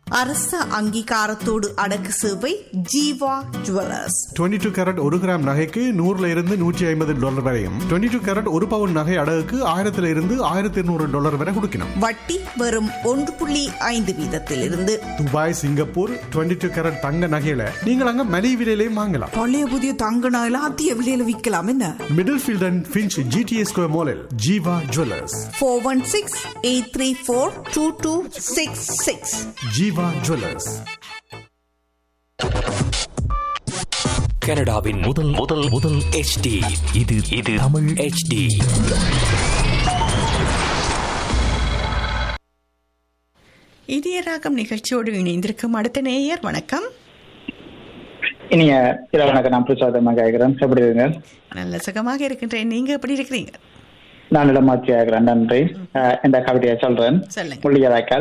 அரச அங்கீகாரத்தோடு அடக்கு சேவை ஜீவா ஜுவல்லர்ஸ் 22 டூ கேரட் ஒரு கிராம் நகைக்கு நூறுல இருந்து நூற்றி ஐம்பது டாலர் வரையும் 22 டூ கேரட் ஒரு பவுன் நகை அடகுக்கு ஆயிரத்துல இருந்து ஆயிரத்தி இருநூறு டாலர் வரை கொடுக்கணும் வட்டி வெறும் ஒன்று புள்ளி ஐந்து வீதத்திலிருந்து துபாய் சிங்கப்பூர் 22 டூ கேரட் தங்க நகையில நீங்கள் அங்க மலிவு விலையிலையும் வாங்கலாம் பழைய புதிய தங்க நகையில அதிக விலையில விற்கலாம் என்ன Middlefield and Finch GTA square மாலில் Jeeva jewellers four one six eight three four two two six six Jeeva jewellers கனடாவின் முதல் முதல் முதல் HD இது இது தமிழ் HD இதய ராகம் நிகழ்ச்சியோடு இணைந்திருக்கும் அடுத்த நேயர் வணக்கம் இனிய இரவு வணக்கம் நான் பிரசாதமாக கேட்கிறேன் எப்படி இருங்க நல்ல சுகமாக இருக்கின்றேன் நீங்க எப்படி இருக்கிறீங்க நான் இடமாட்சி ஆகிறேன் நன்றி அஹ், இந்த கவிதையை சொல்றேன் சொல்லுங்க. முள்ளியதாக்கால்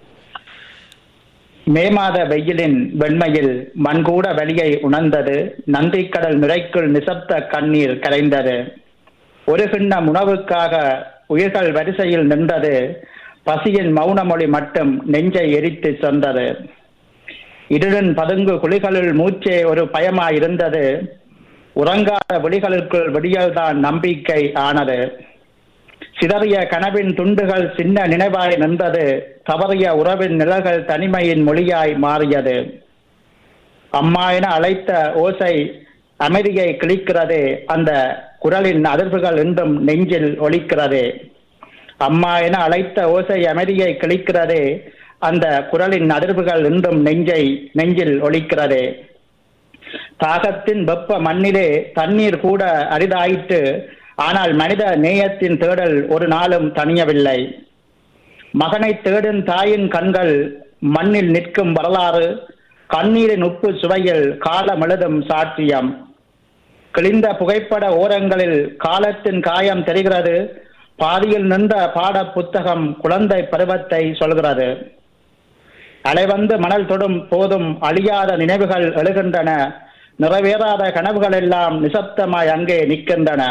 மே மாத வெயிலின் வெண்மையில் மண்கூட வலியை உணர்ந்தது நந்திக்கடல் நுரைக்குள் நிசப்த கண்ணீர் கரைந்தது ஒரு கிண்ணம் உணவுக்காக உயிர்கள் வரிசையில் நின்றது பசியின் மௌனமொழி மட்டும் நெஞ்சை எரித்து சென்றது இருளின் பதுங்கு குழிகளில் மூச்சே ஒரு பயமாயிருந்தது உறங்காத விழிகளுக்குள் விடியல்தான் நம்பிக்கை ஆனது சிதறிய கனவின் துண்டுகள் சின்ன நினைவாய் நின்றது தவறிய உறவின் நிழல்கள் தனிமையின் மொழியாய் மாறியது அம்மா என அழைத்த ஓசை அமைதியை கிழிக்கிறது அந்த குரலின் அதிர்வுகள் இன்றும் நெஞ்சில் ஒலிக்கிறது அம்மா என அழைத்த ஓசை அமைதியை கிழிக்கிறது அந்த குரலின் அதிர்வுகள் இன்றும் நெஞ்சை நெஞ்சில் ஒலிக்கிறது தாகத்தின் வெப்ப மண்ணிலே தண்ணீர் கூட அரிதாயிற்று ஆனால் மனித நேயத்தின் தேடல் ஒரு நாளும் தணியவில்லை மகனை தேடும் தாயின் கண்கள் மண்ணில் நிற்கும் வரலாறு கண்ணீரின் உப்பு சுவையில் காலமெழுதும் சாட்சியம் கிழிந்த புகைப்பட ஓரங்களில் காலத்தின் காயம் தெரிகிறது பாதியில் நின்ற பாட புத்தகம் குழந்தை பருவத்தை சொல்கிறது அலைவந்து மணல் தொடும் போதும் அழியாத நினைவுகள் எழுகின்றன நிறைவேறாத கனவுகள் எல்லாம் நிசப்தமாய் அங்கே நிற்கின்றன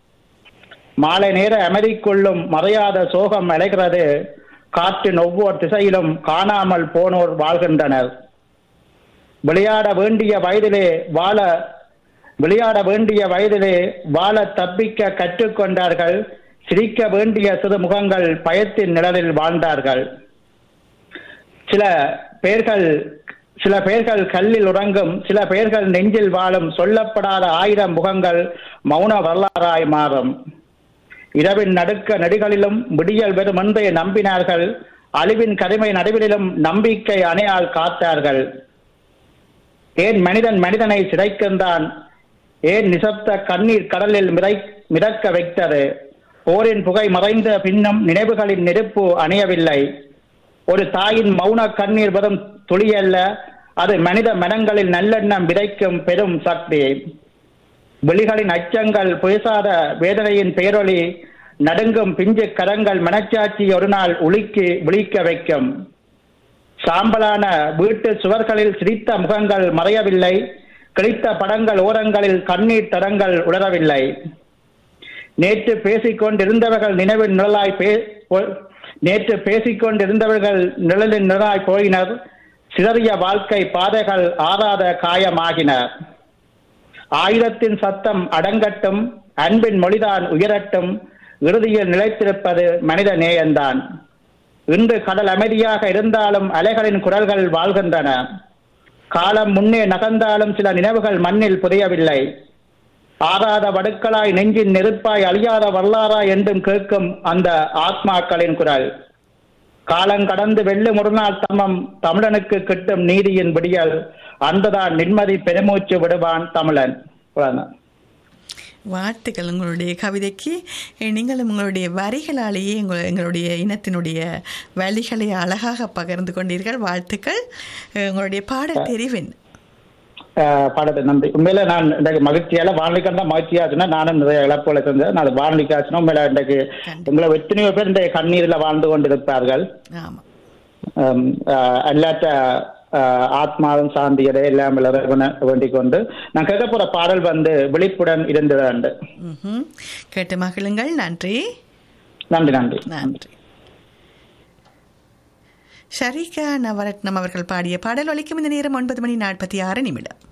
மாலை நேர அமைதிக்குள்ளும் மறையாத சோகம் அலைகிறது காற்றின் ஒவ்வொரு திசையிலும் காணாமல் போனோர் வாழ்கின்றனர் விளையாட வேண்டிய வயதிலே வாழ விளையாட வேண்டிய வயதிலே வாழ தப்பிக்க கற்றுக்கொண்டார்கள் சிரிக்க வேண்டிய சிறு முகங்கள் பயத்தின் நிழலில் வாழ்ந்தார்கள் சில பேர்கள் சில பேர்கள் கல்லில் உறங்கும் சில பேர்கள் நெஞ்சில் வாழும் சொல்லப்படாத ஆயிரம் முகங்கள் மௌன வரலாறாய் மாறும் இரவின் நடுக்க நெடுகளிலும் விடியல் வெறும் என்பை நம்பினார்கள் அழிவின் கருமை நடுவிலும் நம்பிக்கை அணையால் காத்தார்கள் ஏன் மனிதன் மனிதனை சிதைக்கின்றான் ஏன் நிசப்த கண்ணீர் கடலில் மிதை மிதக்க வைத்தது போரின் புகை மறைந்த பின்னும் நினைவுகளின் நெருப்பு அணையவில்லை ஒரு தாயின் மௌன கண்ணீர் வெறும் துளியல்ல அது மனித மனங்களில் நல்லெண்ணம் விதைக்கும் பெரும் சக்தி விழிகளின் அச்சங்கள் பேசாத வேதனையின் பேரொளி நடுங்கும் பிஞ்சு கரங்கள் மனச்சாட்சி ஒரு நாள் உலுக்கி விழிக்க வைக்கும் சாம்பலான வீட்டு சுவர்களில் சிரித்த முகங்கள் மறையவில்லை கிழித்த படங்கள் ஓரங்களில் கண்ணீர் தடங்கள் உணரவில்லை நேற்று பேசிக்கொண்டிருந்தவர்கள் நினைவின் நிழலாய் பே போ- நேற்று பேசிக்கொண்டிருந்தவர்கள் நிழலின் நிழலாய் போயினர் சிதறிய வாழ்க்கை பாதைகள் ஆறாத காயமாகினர் ஆயுதத்தின் சத்தம் அடங்கட்டும் அன்பின் மொழிதான் உயரட்டும் இறுதியில் நிலைத்திருப்பது மனித நேயம்தான் இன்று கடல் அமைதியாக இருந்தாலும் அலைகளின் குரல்கள் வாழ்கின்றன காலம் முன்னே நகர்ந்தாலும் சில நினைவுகள் மண்ணில் புதையவில்லை ஆறாத வடுக்களாய் நெஞ்சின் நெருப்பாய் அழியாத வரலாறாய் என்றும் கேட்கும் அந்த ஆத்மாக்களின் குரல் காலம் கடந்து வெள்ளு முருநாள் தம்மம் தமிழனுக்கு கிட்டும் நீதியின் விடியல் அன்றுதான் நிம்மதி பெருமூச்சு விடுவான் தமிழன் இவ்வளவுதான். வாழ்த்துக்கள் உங்களுடைய கவிதைக்கு அஹ், நீங்களும் உங்களுடைய வரிகளாலேயே எங்கள் எங்களுடைய இனத்தினுடைய வழிகளை அழகாக பகிர்ந்து கொண்டீர்கள் வாழ்த்துக்கள் அஹ், உங்களுடைய பாடல் தெரிவின் அஹ் பாடத்தை நன்றி உண்மையில நான் இன்றைக்கு மகிழ்ச்சியால வானொலிக்கான மகிழ்ச்சியா ஆச்சுன்னா நானும் நிறைய இழப்புகளை செஞ்சேன் நான் வானொலிக்கு ஆச்சுன்னா உண்மையில இன்றைக்கு கண்டிப்பா. உங்களை எத்தனையோ பேர் இந்த கண்ணீரில் வாழ்ந்து கொண்டிருப்பார்கள் ஆமாம் ஆம், அஹ் அல்லாட்ட அஹ், ஆத்மாவும் சாந்தியதை எல்லாம் இறைவனை வேண்டிக் கொண்டு நான் கேட்க போற பாடல் வந்து விழிப்புடன் இருந்தது ம்ஹும். கேட்டு மகிழுங்கள் நன்றி நன்றி நன்றி நன்றி ஷரிகா நவரத்னம் அவர்கள் பாடிய பாடல் ஒலிக்கும் இந்த நேரம் ஒன்பது மணி நாற்பத்தி ஆறு நிமிடம்